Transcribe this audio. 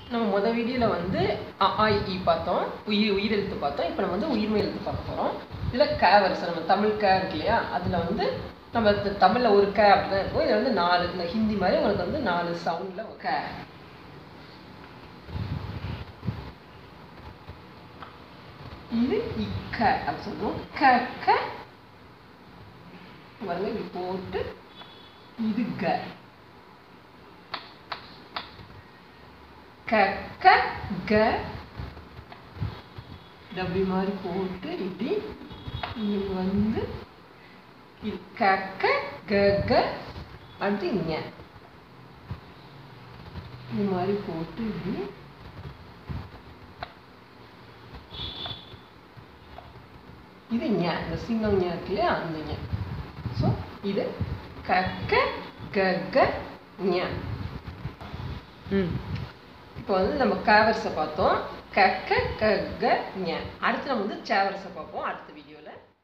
நம்ம முத வீடியோவில் வந்து அ ஆ இ, ஈ பார்த்தோம் உயிர் உயிரெழுத்து பார்த்தோம் இப்போ நம்ம வந்து உயிர்மை எழுத்து பார்க்க போகிறோம் இதில் க வரிசை நம்ம தமிழ் க இருக்கு இல்லையா அதில் வந்து நம்ம த- தமிழ்ல ஒரு க அப்படி தான் இருக்கும் இதில் வந்து நாலு இந்த ஹிந்தி மாதிரி உங்களுக்கு வந்து நாலு சவுண்டில் க இது இக்க அப்படி சொல்லுவோம் க க பாருங்க இப்படி போட்டு இது க க க க டபுள் மாதிரி போட்டு இப்படி இது வந்து இது க க க க அடுத்து இங்க இது மாதிரி போட்டு இப்படி இது ஞ இந்த சிங்கம் ஞ இருக்கு இல்லையா அந்த ஞ ஸோ இது க க க க ஞ ம் இப்போ வந்து நம்ம கேவர்ஸை பார்த்தோம் க க க க ஞ அடுத்து நம்ம வந்து சேவர்ஸை பார்ப்போம் அடுத்த வீடியோவில்